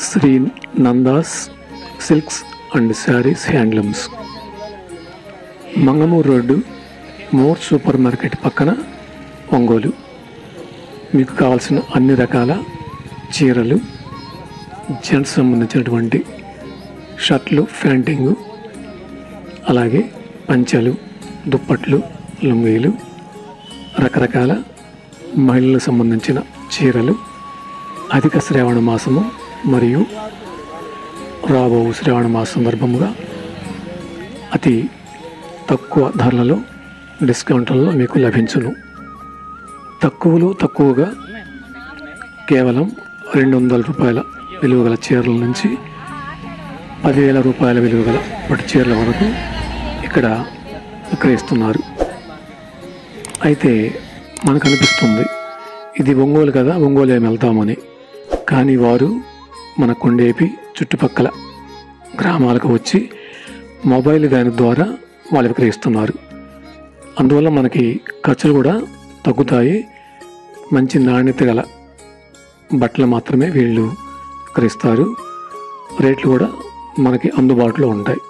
Shri Nandas silks and sarees handlooms Mangamuru road more supermarket పక్కన ఒంగోలు మీకు కావాల్సిన అన్ని రకాల చీరలు జెంట్స్ సంబంధించినటువంటి షర్ట్లు ప్యాంటింగు అలాగే పంచెలు దుప్పట్లు లుంగీలు రకరకాల మహిళలకు సంబంధించిన చీరలు అధిక శ్రావణ మాసము మరియు రాబో శ్రావణ మాస సందర్భముగా అతి తక్కువ ధరలలో డిస్కౌంట్లలో మీకు లభించును తక్కువలో తక్కువగా కేవలం రెండు వందల రూపాయల విలువ గల చీరల నుంచి పదివేల రూపాయల విలువ గల పట్టు చీరల వరకు ఇక్కడ విక్రయిస్తున్నారు అయితే మనకు అనిపిస్తుంది ఇది ఒంగోలు కదా ఒంగోలు ఏమి వెళ్తామని కానీ వారు మన కొండేపి చుట్టుపక్కల గ్రామాలకు వచ్చి మొబైల్ వ్యాన్ ద్వారా వాళ్ళు విక్రయిస్తున్నారు అందువల్ల మనకి ఖర్చులు కూడా తగ్గుతాయి మంచి నాణ్యత గల బట్టలు మాత్రమే వీళ్ళు విక్రయిస్తారు రేట్లు కూడా మనకి అందుబాటులో ఉంటాయి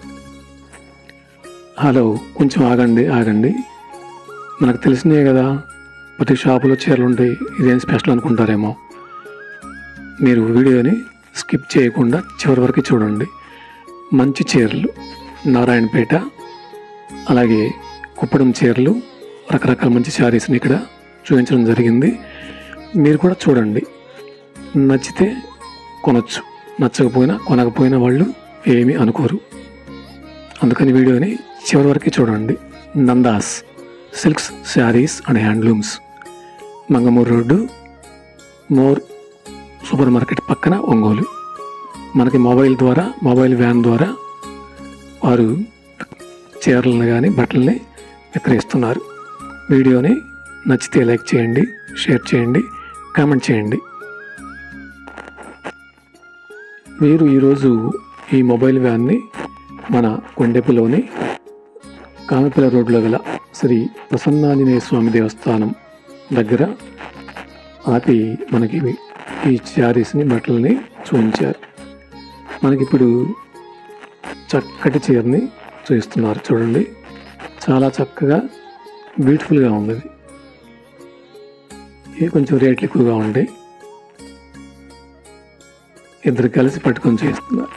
హలో కొంచెం ఆగండి ఆగండి మనకు తెలిసినాయి కదా ప్రతి షాపులో చీరలు ఉంటాయి ఇదేం స్పెషల్ అనుకుంటారేమో మీరు వీడియోని స్కిప్ చేయకుండా చివరి వరకు చూడండి మంచి చీరలు నారాయణపేట అలాగే కుప్పడం చీరలు రకరకాల మంచి శారీస్ని ఇక్కడ చూపించడం జరిగింది మీరు కూడా చూడండి నచ్చితే కొనొచ్చు నచ్చకపోయినా కొనకపోయినా వాళ్ళు ఏమీ అనుకోరు అందుకని వీడియోని చివరి వరకు చూడండి Nandas silks sarees and handlooms Mangamuru road more supermarket పక్కన ఒంగోలు మనకి మొబైల్ ద్వారా మొబైల్ వ్యాన్ ద్వారా వారు చీరలను కానీ బట్టల్ని విక్రయిస్తున్నారు వీడియోని నచ్చితే లైక్ చేయండి షేర్ చేయండి కామెంట్ చేయండి మీరు ఈరోజు ఈ మొబైల్ వ్యాన్ని మన కొండెపులోని కామపిల్ల రోడ్లో గల శ్రీ ప్రసన్నాంజనేయ స్వామి దేవస్థానం దగ్గర ఆపి మనకి ఈ శారీస్ని బట్టలని చూపించారు మనకిప్పుడు చక్కటి చీరని చూపిస్తున్నారు చూడండి చాలా చక్కగా బ్యూటిఫుల్గా ఉంది ఇది. ఇవి కొంచెం రేట్లు ఎక్కువగా ఉంటాయి ఇద్దరు కలిసి పట్టుకొని చేస్తున్నారు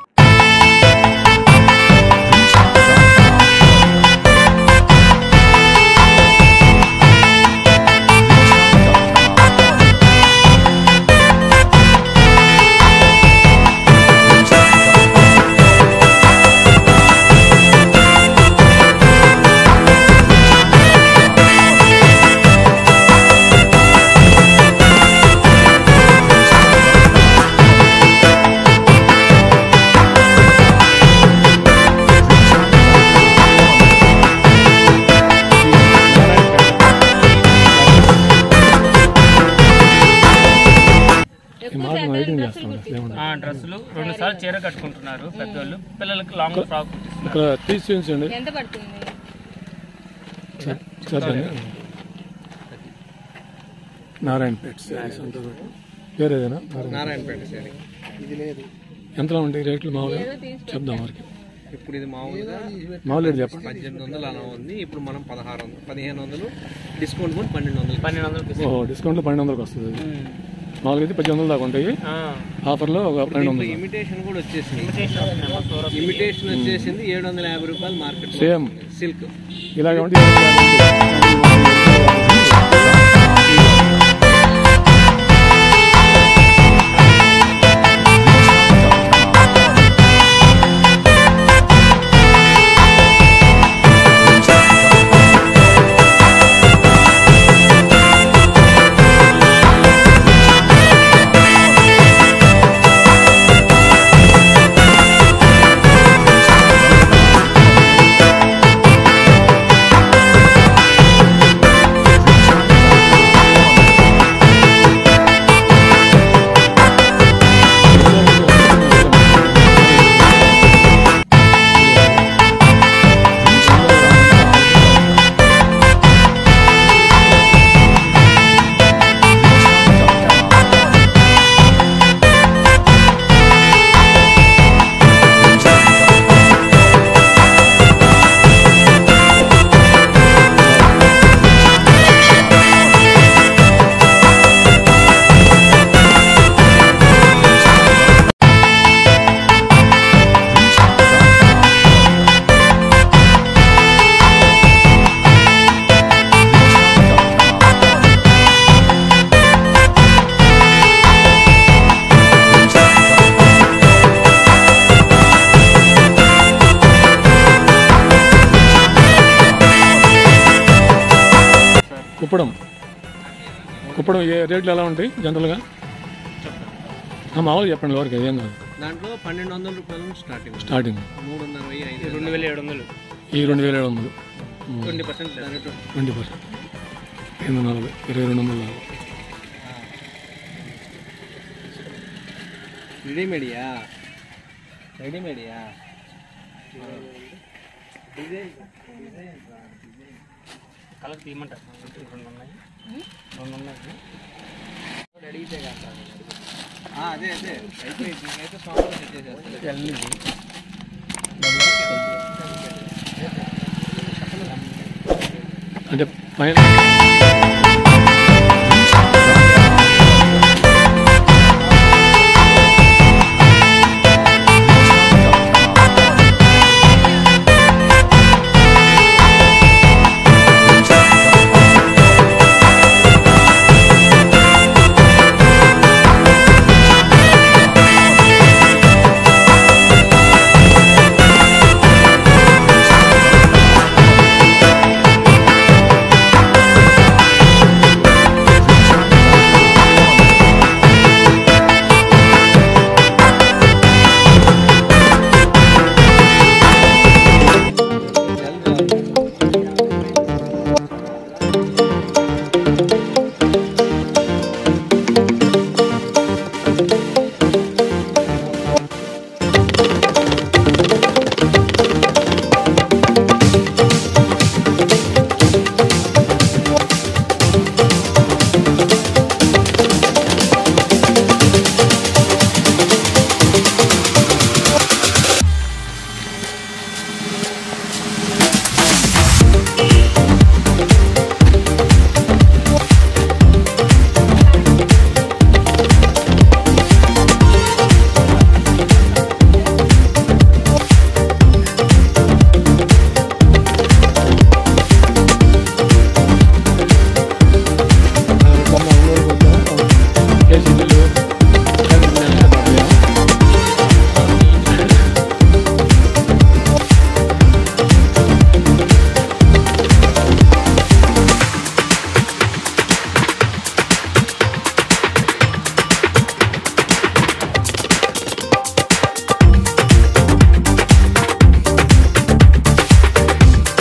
ఈ మాట మనం ఎడిటింగ్ చేస్తాం ఏమన్నా ఆ డ్రెస్సులు రెండు సార్లు చీర కట్టుకుంటున్నారు పెద్దోళ్ళు పిల్లలకి లాంగ్ ఫ్రాక్ ఇక్కడ తీసి చూపించండి ఎంత పడుతుంది చెప్పండి నారాయణపేట శారీస్ అంతా కూడా వేరేదేనా నారాయణ నారాయణపేట సరే ఇది లేదు ఎంతలో ఉంటాయి రేట్లు మామూలుగా చెప్దాం వారికి ఇప్పుడు ఇది మామూలుగా మామూలు రేటు చెప్పండి పద్దెనిమిది వందలు అలా ఉంది ఇప్పుడు మనం పదహారు వందలు పదిహేను వందలు డిస్కౌంట్ కూడా పన్నెండు వందలు పన్నెండు వందలకి ఓహో డిస్కౌంట్లో పన్నెండు వందలకు వస్తుంది అది. మామూలుగా అయితే పద్దెనిమిది వందలు దాకా ఉంటాయి ఆ, ఆఫర్లో ఒక పన్నెండు వందలు ఇమిటేషన్ కూడా వచ్చేసింది చేసిన వస్తుందేమో సూరత్. ఇమిటేషన్ వచ్చేసింది ఏడు వందల యాభై రూపాయలు మార్కెట్ సేమ్ సిల్క్ ఇలాగే ఉంటే ఇది కుప్పడం కుప్పడం ఏ రేట్లు ఎలా ఉంటాయి జనరల్గా ఆ, మామూలుగా చెప్పండి ఎవరికి అదేం కాదు దాంట్లో పన్నెండు వందల రూపాయల నుంచి స్టార్టింగ్ స్టార్టింగ్ మూడున్నర వెయ్యి ఐదు రెండు వేల ఏడు వందలు ఈ రెండు వేల ఏడు వందలు ట్వంటీ పర్సెంట్ ట్వంటీ పర్సెంట్ ఎనిమిది నలభై ఇరవై రెండు వందల నలభై రెడీమేడియా రెడీమేడియా కలర్ తీయమంటారు రెండు ఉన్నాయి రెండు ఉన్నాయి అదే అదే అయిపోయింది అయితే సోమవారం సెట్ చేసేస్తారు ఎల్ఈడి అంటే పైన